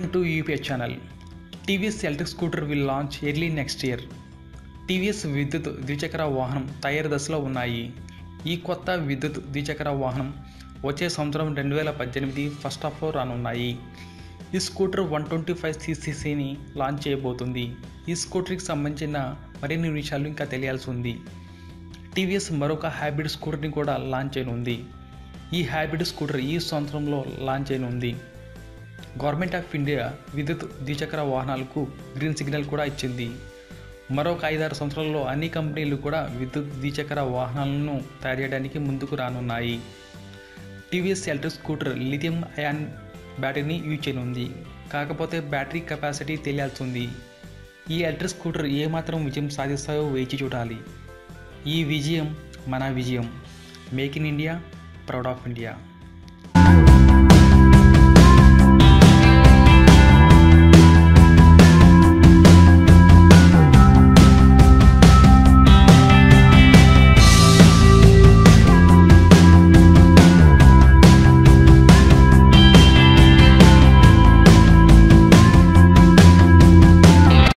welcome to UPS channel TVS electric scooter will launch early next year TVS విద్యుత్ ద్విచక్ర వాహనం తయారు దశలో ఉన్నాయి ఈ కొత్త విద్యుత్ ద్విచక్ర వాహనం వచ్చే సంవత్సరం రెండు వేల పద్దెనిమిది ఫస్ట్ హాఫ్లో రానున్నాయి ఈ స్కూటర్ వన్ ట్వంటీ ఫైవ్ సీసీసీని లాంచ్ చేయబోతుంది ఈ స్కూటర్కి సంబంధించిన మరిన్ని విషయాలు ఇంకా తెలియాల్సి ఉంది టీవీఎస్ మరొక హైబ్రిడ్ స్కూటర్ని కూడా లాంచ్ చేయనుంది ఈ హైబ్రిడ్ స్కూటర్ ఈ సంవత్సరంలో లాంచ్ చేయనుంది గవర్నమెంట్ ఆఫ్ ఇండియా విద్యుత్ ద్విచక్ర వాహనాలకు గ్రీన్ సిగ్నల్ కూడా ఇచ్చింది మరొక ఐదారు సంవత్సరాల్లో అన్ని కంపెనీలు కూడా విద్యుత్ ద్విచక్ర వాహనాలను తయారు చేయడానికి ముందుకు రానున్నాయి TVS electric scooter lithium ion బ్యాటరీని యూజ్ చేయనుంది కాకపోతే బ్యాటరీ కెపాసిటీ తెలియాల్సి ఉంది ఈ ఎలక్ట్రిక్ స్కూటర్ ఏమాత్రం విజయం సాధిస్తాయో వేచి చూడాలి ఈ విజయం మన విజయం make in India proud of India